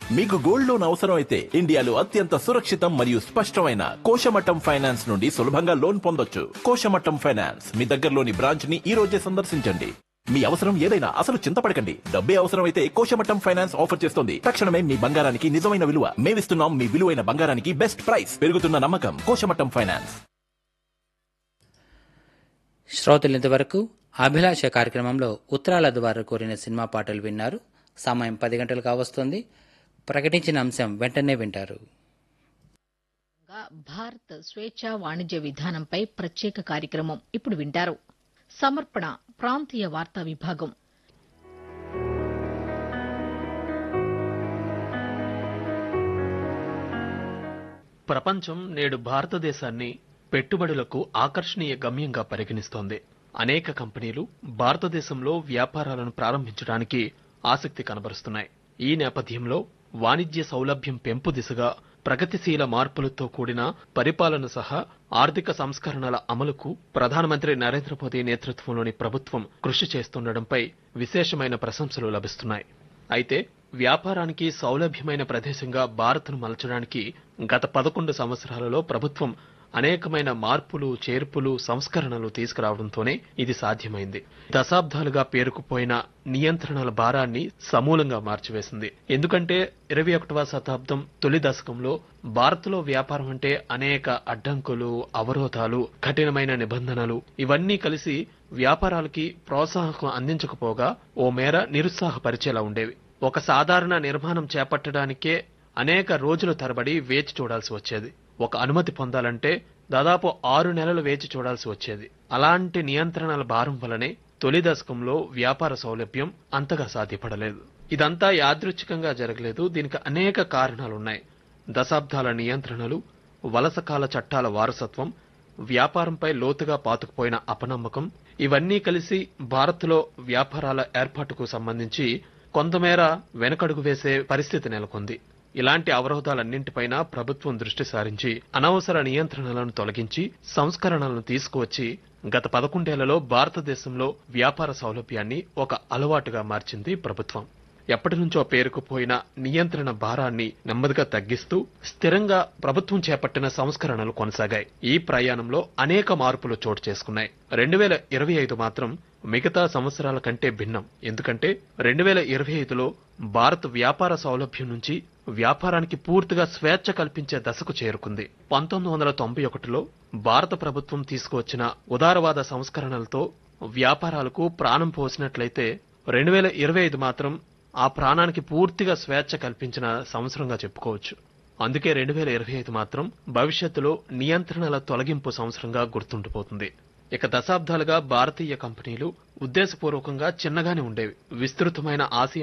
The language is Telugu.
మీకు గోల్డ్ లోన్ అవసరం అయితే ఇండియాలో అత్యంత సురక్షితం మరియు స్పష్టమైన కోశమట్టం ఫైనాన్స్ నుండి సులభంగా లోన్ పొందొచ్చు కోశమట్టం ఫైనాన్స్ మీ దగ్గరలోని బ్రాంచ్ ని ఈ రోజే సందర్శించండి మీ అవసరం ఏదైనా అసలు చింతపడకండి డబ్బే అవసరం అయితే కోశమట్టం ఫైనాన్స్ ఆఫర్ చేస్తుంది తక్షణమే మీ బంగారానికి నిజమైన విలువ మేమిస్తున్నాం మీ విలువైన బంగారానికి బెస్ట్ ప్రైస్ పెరుగుతున్న నమ్మకం కోశమట్టం ఫైనాన్స్ శ్రోతలు ఇంతవరకు అభిలాష కార్యక్రమంలో ఉత్తరాల ద్వారా కోరిన సినిమా పాటలు విన్నారు సమయం పది గంటలు కావస్తుంది ప్రకటించిన అంశం వెంటనే వింటారు భారత్ స్వేచ్ఛా వాణిజ్య విధానంపై ప్రత్యేక కార్యక్రమం ఇప్పుడు వింటారు సమర్పణ ప్రాంతీయ వార్తా విభాగం ప్రపంచం నేడు భారతదేశాన్ని పెట్టుబడులకు ఆకర్షణీయ గమ్యంగా పరిగణిస్తోంది అనేక కంపెనీలు భారతదేశంలో వ్యాపారాలను ప్రారంభించడానికి ఆసక్తి కనబరుస్తున్నాయి ఈ నేపథ్యంలో వాణిజ్య సౌలభ్యం పెంపు దిశగా ప్రగతిశీల మార్పులతో కూడిన పరిపాలన సహా ఆర్థిక సంస్కరణల అమలుకు ప్రధానమంత్రి నరేంద్ర మోదీ నేతృత్వంలోని ప్రభుత్వం కృషి చేస్తుండటంపై విశేషమైన ప్రశంసలు లభిస్తున్నాయి అయితే వ్యాపారానికి సౌలభ్యమైన ప్రదేశంగా భారత్ను మలచడానికి గత పదకొండు సంవత్సరాలలో ప్రభుత్వం అనేకమైన మార్పులు చేర్పులు సంస్కరణలు తీసుకురావడంతోనే ఇది సాధ్యమైంది దశాబ్దాలుగా పేరుకుపోయిన నియంత్రణల భారాన్ని సమూలంగా మార్చివేసింది ఎందుకంటే ఇరవై ఒకటవ శతాబ్దం తొలి దశకంలో భారత్లో వ్యాపారం అంటే అనేక అడ్డంకులు అవరోధాలు కఠినమైన నిబంధనలు ఇవన్నీ కలిసి వ్యాపారాలకి ప్రోత్సాహకం అందించకపోగా ఓ మేర నిరుత్సాహపరిచేలా ఉండేవి ఒక సాధారణ నిర్మాణం చేపట్టడానికే అనేక రోజుల తరబడి వేచి చూడాల్సి వచ్చేది ఒక అనుమతి పొందాలంటే దాదాపు ఆరు నెలలు వేచి చూడాల్సి వచ్చేది అలాంటి నియంత్రణల భారం వలనే తొలి దశకంలో వ్యాపార సౌలభ్యం అంతగా సాధ్యపడలేదు ఇదంతా యాదృచ్ఛికంగా జరగలేదు దీనికి అనేక కారణాలున్నాయి దశాబ్దాల నియంత్రణలు వలసకాల చట్టాల వారసత్వం వ్యాపారంపై లోతుగా పాతుకుపోయిన అపనమ్మకం ఇవన్నీ కలిసి భారత్లో వ్యాపారాల ఏర్పాటుకు సంబంధించి కొంతమేర వెనకడుగు వేసే పరిస్థితి నెలకొంది ఇలాంటి అవరోధాలన్నింటిపైన ప్రభుత్వం దృష్టి సారించి అనవసర నియంత్రణలను తొలగించి సంస్కరణలను తీసుకువచ్చి గత పదకొండేళ్లలో భారతదేశంలో వ్యాపార సౌలభ్యాన్ని ఒక అలవాటుగా మార్చింది ప్రభుత్వం ఎప్పటి నుంచో పేరుకుపోయిన నియంత్రణ భారాన్ని నెమ్మదిగా తగ్గిస్తూ స్థిరంగా ప్రభుత్వం చేపట్టిన సంస్కరణలు కొనసాగాయి ఈ ప్రయాణంలో అనేక మార్పులు చోటు చేసుకున్నాయి రెండు వేల ఇరవై ఐదు మాత్రం మిగతా సంవత్సరాల కంటే భిన్నం ఎందుకంటే రెండు వేల ఇరవై ఐదులో భారత్ వ్యాపార సౌలభ్యం నుంచి వ్యాపారానికి పూర్తిగా స్వేచ్ఛ కల్పించే దశకు చేరుకుంది పంతొమ్మిది వందల తొంభై ఒకటిలో భారత ప్రభుత్వం తీసుకువచ్చిన ఉదారవాద సంస్కరణలతో వ్యాపారాలకు ప్రాణం పోసినట్లయితే రెండు వేల ఇరవై ఐదు మాత్రం ఆ ప్రాణానికి పూర్తిగా స్వేచ్ఛ కల్పించిన సంవత్సరంగా చెప్పుకోవచ్చు అందుకే రెండు వేల ఇరవై ఐదు మాత్రం భవిష్యత్తులో నియంత్రణల తొలగింపు సంవత్సరంగా గుర్తుండిపోతుంది ఇక దశాబ్దాలుగా భారతీయ కంపెనీలు ఉద్దేశపూర్వకంగా చిన్నగానే ఉండేవి విస్తృతమైన ఆసియా